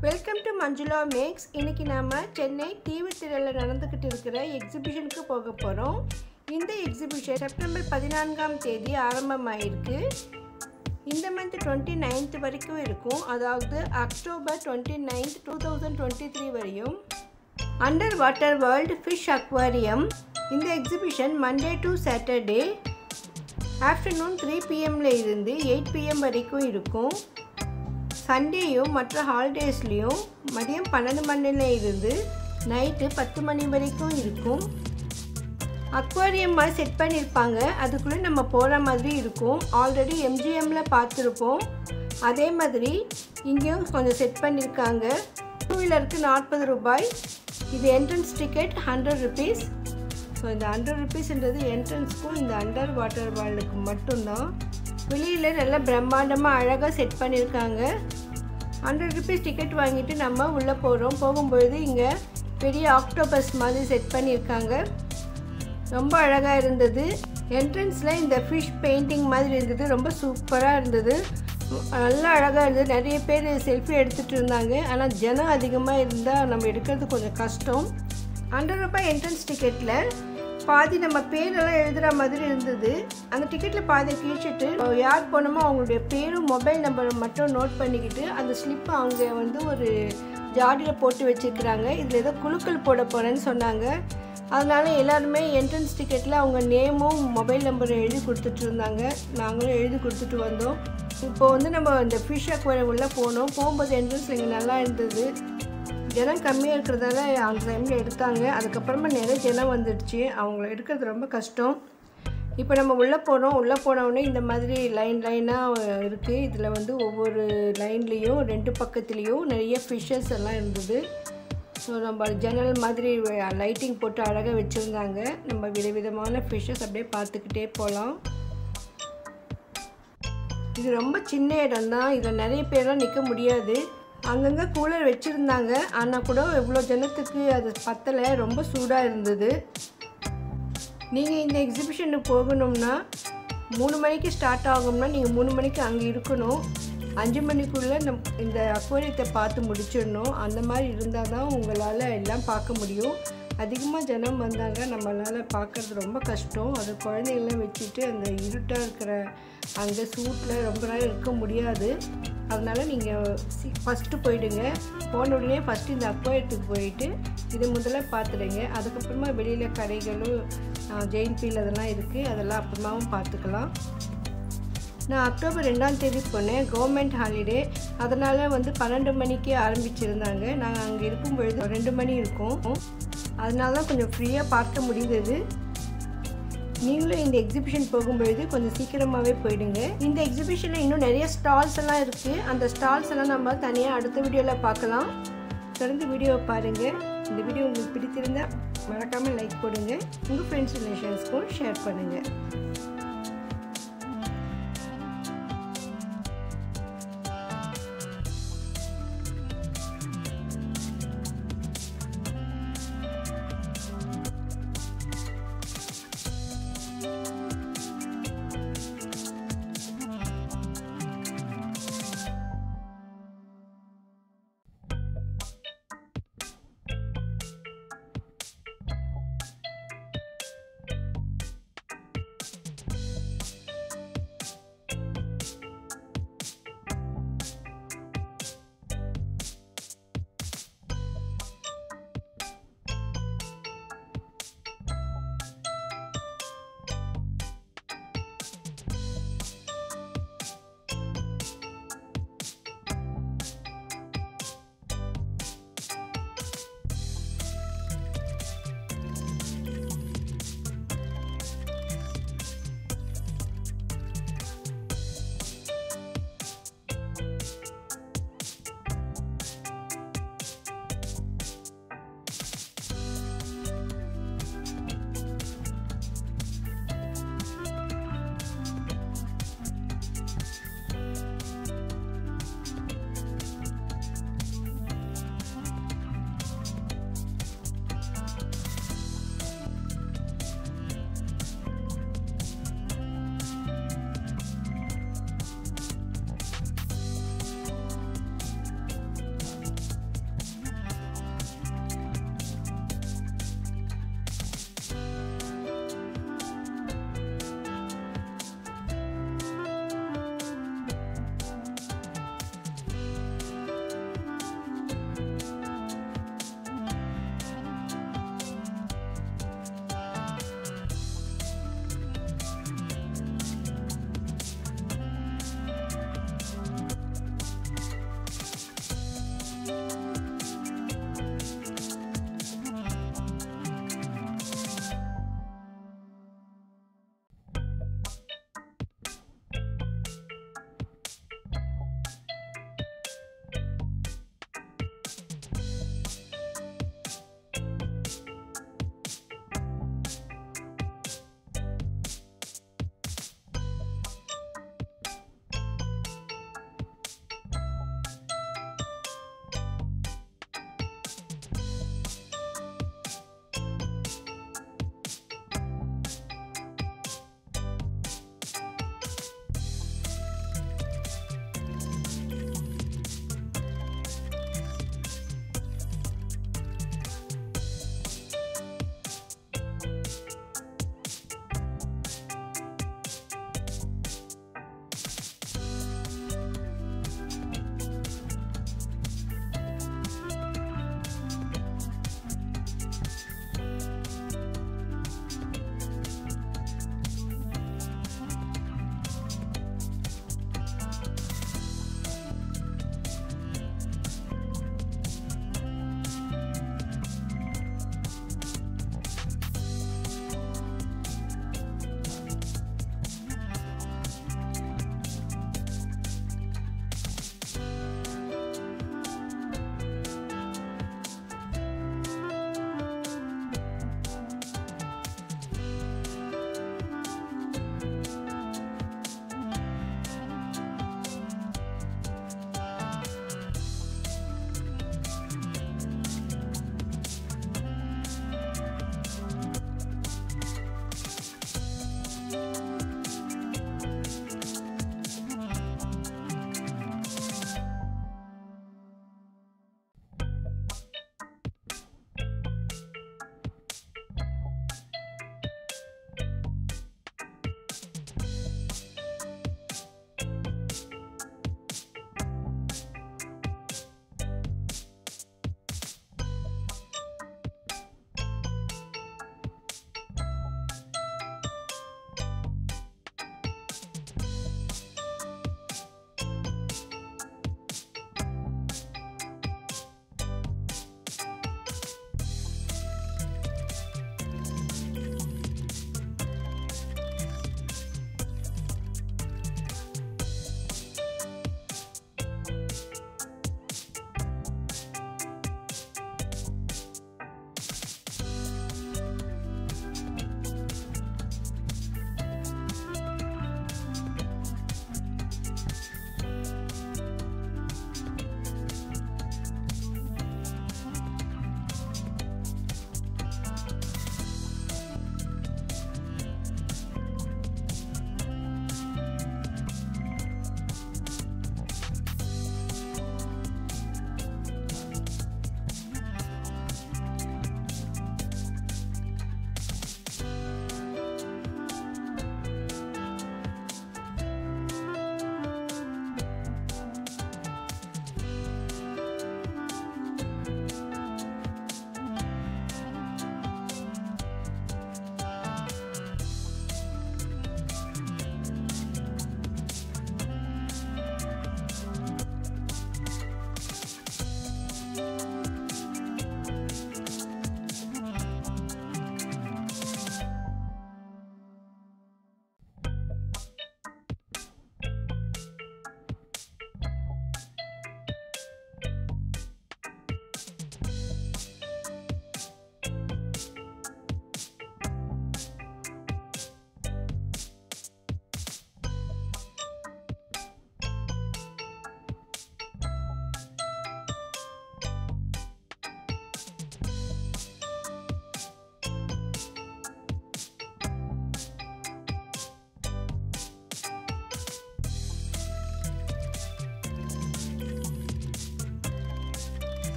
welcome to Manjula maths இன்னைக்கு நாம சென்னை தீவுத்திடலில் நடந்துக்கிட்டு இருக்கிற எக்ஸிபிஷனுக்கு போக போகிறோம் இந்த எக்ஸிபிஷன் செப்டம்பர் பதினான்காம் தேதி ஆரம்பமாயிருக்கு இந்த மந்த் டுவெண்ட்டி நைன்த் வரைக்கும் இருக்கும் அதாவது October twenty ninth two thousand twenty three வரையும் under water world fish aquarium இந்த exhibition Monday to Saturday afternoon three பிஎம்மில் இருந்து எயிட் பிஎம் வரைக்கும் இருக்கும் சண்டேயும் மற்ற ஹாலிடேஸ்லேயும் மதியம் பன்னெண்டு மணில இருந்து நைட்டு பத்து மணி வரைக்கும் இருக்கும் அக்வாரியம் மாதிரி செட் பண்ணியிருப்பாங்க அதுக்குள்ளே நம்ம போகிற மாதிரி இருக்கும் ஆல்ரெடி எம்ஜிஎம்மில் பார்த்துருப்போம் அதே மாதிரி இங்கேயும் கொஞ்சம் செட் பண்ணியிருக்காங்க டூ வீலருக்கு நாற்பது ரூபாய் இது entrance ticket hundred rupees so இந்த ஹண்ட்ரட் ருபீஸ்ன்றது என்ட்ரன்ஸ்க்கும் இந்த அண்டர் வாட்டர் வேர்ல்டுக்கு மட்டும்தான் வெளியில் நல்லா பிரம்மாண்டமாக அழகாக செட் பண்ணியிருக்காங்க ஹண்ட்ரட் ருபீஸ் டிக்கெட் வாங்கிட்டு நம்ம உள்ளே போகிறோம் போகும்பொழுது இங்கே பெரிய ஆக்டோபஸ் மாதிரி செட் பண்ணியிருக்காங்க ரொம்ப அழகாக இருந்தது என்ட்ரன்ஸில் இந்த ஃபிஷ் பெயிண்டிங் மாதிரி இருந்தது ரொம்ப சூப்பராக இருந்தது நல்லா அழகாக இருந்தது நிறைய பேர் செல்ஃபி எடுத்துகிட்டு இருந்தாங்க ஆனால் ஜனம் அதிகமாக இருந்தால் நம்ம எடுக்கிறது கொஞ்சம் கஷ்டம் ஹண்ட்ரட் ரூபாய் என்ட்ரன்ஸ் டிக்கெட்டில் பாதி நம்ம பேரெல்லாம் எழுதுகிற மாதிரி இருந்தது அந்த டிக்கெட்டில் பாதி கிழிச்சிட்டு யார் போனோமோ அவங்களுடைய பேரும் மொபைல் நம்பரும் மட்டும் நோட் பண்ணிக்கிட்டு அந்த ஸ்லிப்பை அவங்க வந்து ஒரு ஜாடியில் போட்டு வச்சுருக்கிறாங்க இதில் ஏதோ குழுக்கள் போட போகிறேன்னு சொன்னாங்க அதனால் எல்லாருமே என்ட்ரன்ஸ் டிக்கெட்டில் அவங்க நேமும் மொபைல் நம்பரும் எழுதி கொடுத்துட்டு இருந்தாங்க நாங்களும் எழுதி கொடுத்துட்டு வந்தோம் இப்போ வந்து நம்ம இந்த ஃபிஷ் அக்வாரியம் உள்ளே போனோம் போகும்போது என்ட்ரன்ஸில் இங்கே நல்லா இருந்தது ஜனம் கம்மியாக இருக்கிறதால அந்த டைமில் எடுத்தாங்க அதுக்கப்புறமா நிறைய ஜனம் வந்துடுச்சு அவங்கள எடுக்கிறது ரொம்ப கஷ்டம் இப்போ நம்ம உள்ளே போனோம் உள்ளே போனோடனே இந்த மாதிரி லைன் லைனாக இருக்குது இதில் வந்து ஒவ்வொரு லைன்லேயும் ரெண்டு பக்கத்துலேயும் நிறைய ஃபிஷ்ஷஸ் எல்லாம் இருந்தது ஸோ நம்ம ஜன்னல் மாதிரி லைட்டிங் போட்டு அழகாக வச்சுருந்தாங்க நம்ம விதவிதமான ஃபிஷ்ஷஸ் அப்படியே பார்த்துக்கிட்டே போகலாம் இது ரொம்ப சின்ன இடம் தான் இதில் நிறைய பேர்லாம் நிற்க முடியாது அங்கங்கே கூலர் வச்சுருந்தாங்க ஆனால் கூட இவ்வளோ ஜனத்துக்கு அது பத்தலை ரொம்ப சூடாக இருந்தது நீங்கள் இந்த எக்ஸிபிஷனுக்கு போகணும்னா மூணு மணிக்கு ஸ்டார்ட் ஆகும்னா நீங்கள் மூணு மணிக்கு அங்கே இருக்கணும் அஞ்சு மணிக்குள்ளே நம் இந்த அக்வாரியத்தை பார்த்து முடிச்சிடணும் அந்த மாதிரி இருந்தால் தான் உங்களால் எல்லாம் பார்க்க முடியும் அதிகமாக ஜனம் வந்தாங்க நம்மளால் பார்க்குறது ரொம்ப கஷ்டம் அது குழந்தைங்களாம் வச்சுட்டு அந்த இருட்டாக இருக்கிற அங்கே சூட்டில் ரொம்ப நேரம் இருக்க முடியாது அதனால் நீங்கள் ஃபஸ்ட்டு போயிடுங்க போன உடனே ஃபஸ்ட்டு இந்த அக்வாரியத்துக்கு போயிட்டு இது முதல்ல பார்த்துடுங்க அதுக்கப்புறமா வெளியில் கடைகளும் ஜெயின் பீல் அதெல்லாம் இருக்குது அதெல்லாம் அப்புறமாவும் பார்த்துக்கலாம் நான் அக்டோபர் ரெண்டாம் தேதி போனேன் கவர்மெண்ட் ஹாலிடே அதனால் வந்து பன்னெண்டு மணிக்கே ஆரம்பிச்சிருந்தாங்க நாங்கள் அங்கே இருக்கும் பொழுது ரெண்டு மணி இருக்கும் அதனால தான் கொஞ்சம் ஃப்ரீயாக பார்க்க முடிந்தது நீங்களும் இந்த எக்ஸிபிஷன் போகும்பொழுது கொஞ்சம் சீக்கிரமாகவே போயிடுங்க இந்த எக்ஸிபிஷனில் இன்னும் நிறைய ஸ்டால்ஸ் எல்லாம் இருக்குது அந்த ஸ்டால்ஸ் எல்லாம் நம்ம தனியாக அடுத்த வீடியோவில் பார்க்கலாம் தொடர்ந்து வீடியோவை பாருங்கள் இந்த வீடியோ உங்களுக்கு பிடித்திருந்தால் மறக்காமல் லைக் போடுங்க உங்கள் ஃப்ரெண்ட்ஸ் ரிலேஷன்ஸ்க்கும் ஷேர் பண்ணுங்கள்